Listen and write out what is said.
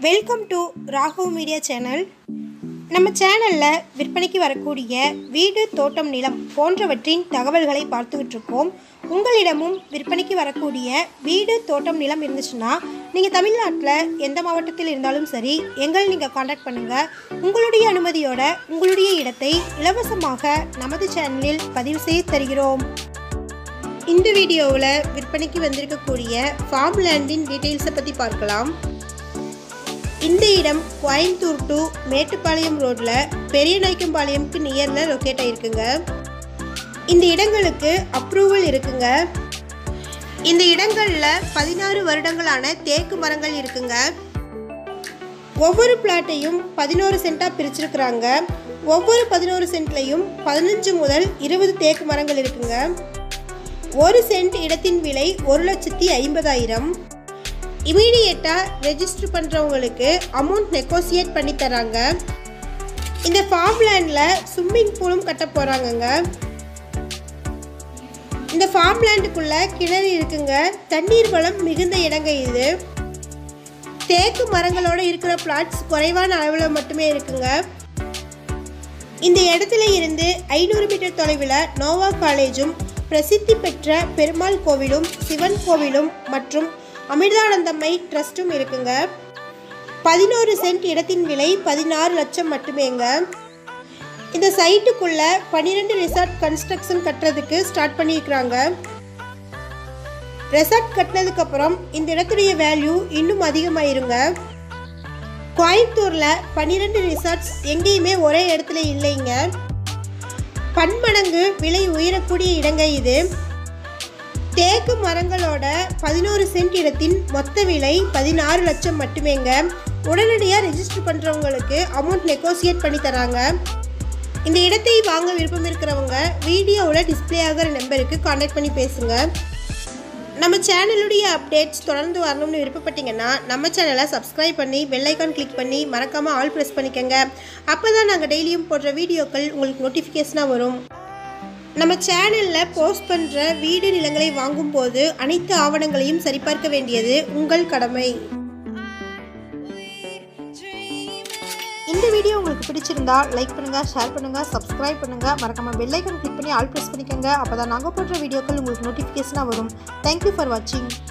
welcome to Raghav media channel நம்ம சேனலில் விற்பனைக்கு வரக்கூடிய வீடு தோட்டம் நிலம் போன்றவற்றின் தகவல்களை பார்த்துக்கிட்டு இருக்கோம் உங்களிடமும் விற்பனைக்கு வரக்கூடிய வீடு தோட்டம் நிலம் இருந்துச்சுன்னா நீங்கள் தமிழ்நாட்டில் எந்த மாவட்டத்தில் இருந்தாலும் சரி எங்களை நீங்கள் காண்டாக்ட் பண்ணுங்கள் உங்களுடைய அனுமதியோட உங்களுடைய இடத்தை இலவசமாக நமது சேனலில் பதிவு செய்து தருகிறோம் இந்த வீடியோவில் விற்பனைக்கு வந்திருக்கக்கூடிய ஃபார்ம் லேண்டின் டீட்டெயில்ஸை பற்றி பார்க்கலாம் இந்த இடம் கோயம்புத்தூர் டு மேட்டுப்பாளையம் ரோட்டில் பெரிய நாய்க்கம்பாளையம்க்கு நியரில் லொக்கேட் ஆகிருக்குங்க இந்த இடங்களுக்கு அப்ரூவல் இருக்குங்க இந்த இடங்களில் பதினாறு வருடங்களான தேக்கு மரங்கள் இருக்குங்க ஒவ்வொரு பிளாட்டையும் பதினோரு சென்ட்டாக பிரிச்சிருக்கிறாங்க ஒவ்வொரு பதினோரு சென்ட்லையும் பதினஞ்சு முதல் இருபது தேக்கு மரங்கள் இருக்குங்க ஒரு சென்ட் இடத்தின் விலை ஒரு லட்சத்தி ஐம்பதாயிரம் இமீடியட்டாக ரெஜிஸ்டர் பண்ணுறவங்களுக்கு அமௌண்ட் நெகோசியேட் பண்ணி தராங்க இந்த ஃபார்ம் லேண்டில் ஸ்விம்மிங் பூலும் கட்ட போகிறாங்கங்க இந்த ஃபார்ம் லேண்டுக்குள்ளே கிணறு இருக்குங்க தண்ணீர் வளம் மிகுந்த இடங்க இது தேக்கு மரங்களோட இருக்கிற பிளாட்ஸ் குறைவான அளவில் மட்டுமே இருக்குங்க இந்த இடத்துல இருந்து ஐநூறு மீட்டர் தொலைவில் நோவா காலேஜும் பிரசித்தி பெற்ற பெருமாள் கோவிலும் சிவன் கோவிலும் மற்றும் அமிர்தானந்தம்மை ட்ரஸ்ட்டும் இருக்குங்க பதினோரு சென்ட் இடத்தின் விலை பதினாறு லட்சம் மட்டுமேங்க இந்த சைட்டுக்குள்ள பன்னிரெண்டு ரிசார்ட் கன்ஸ்ட்ரக்ஷன் கட்டுறதுக்கு ஸ்டார்ட் பண்ணியிருக்கிறாங்க ரெசார்ட் கட்டினதுக்கு அப்புறம் இந்த இடத்துடைய வேல்யூ இன்னும் அதிகமாயிருங்க கோயம்புத்தூரில் பன்னிரெண்டு ரிசார்ட்ஸ் எங்கேயுமே ஒரே இடத்துல இல்லைங்க பன்மடங்கு விலை உயரக்கூடிய இடங்க இது தேக்கு மரங்களோட பதினோரு சென்ட் இடத்தின் மொத்த விலை பதினாறு லட்சம் மட்டுமேங்க உடனடியாக ரெஜிஸ்டர் பண்ணுறவங்களுக்கு அமௌண்ட் நெகோசியேட் பண்ணி தராங்க இந்த இடத்தை வாங்க விருப்பம் இருக்கிறவங்க வீடியோவில் டிஸ்பிளே ஆகிற நம்பருக்கு காண்டாக்ட் பண்ணி பேசுங்க நம்ம சேனலுடைய அப்டேட்ஸ் தொடர்ந்து வரணும்னு விருப்பப்பட்டீங்கன்னா நம்ம சேனலை சப்ஸ்கிரைப் பண்ணி பெல்லைக்கான் கிளிக் பண்ணி மறக்காமல் ஆல் ப்ரெஸ் பண்ணிக்கோங்க அப்போ தான் நாங்கள் டெய்லியும் போடுற வீடியோக்கள் உங்களுக்கு நோட்டிஃபிகேஷனாக வரும் நம்ம சேனலில் போஸ்ட் பண்ணுற வீடு நிலங்களை வாங்கும்போது அனைத்து ஆவணங்களையும் சரிபார்க்க வேண்டியது உங்கள் கடமை இந்த வீடியோ உங்களுக்கு பிடிச்சிருந்தா லைக் பண்ணுங்கள் ஷேர் பண்ணுங்கள் சப்ஸ்கிரைப் பண்ணுங்கள் மறக்காமல் பெல் ஐக்கன் கிளிக் பண்ணி ஆல் ப்ரெஸ் பண்ணிக்கோங்க அப்போ தான் நாங்கள் போடுற வீடியோக்கள் உங்களுக்கு நோட்டிஃபிகேஷனாக வரும் தேங்க்யூ ஃபார் வாட்சிங்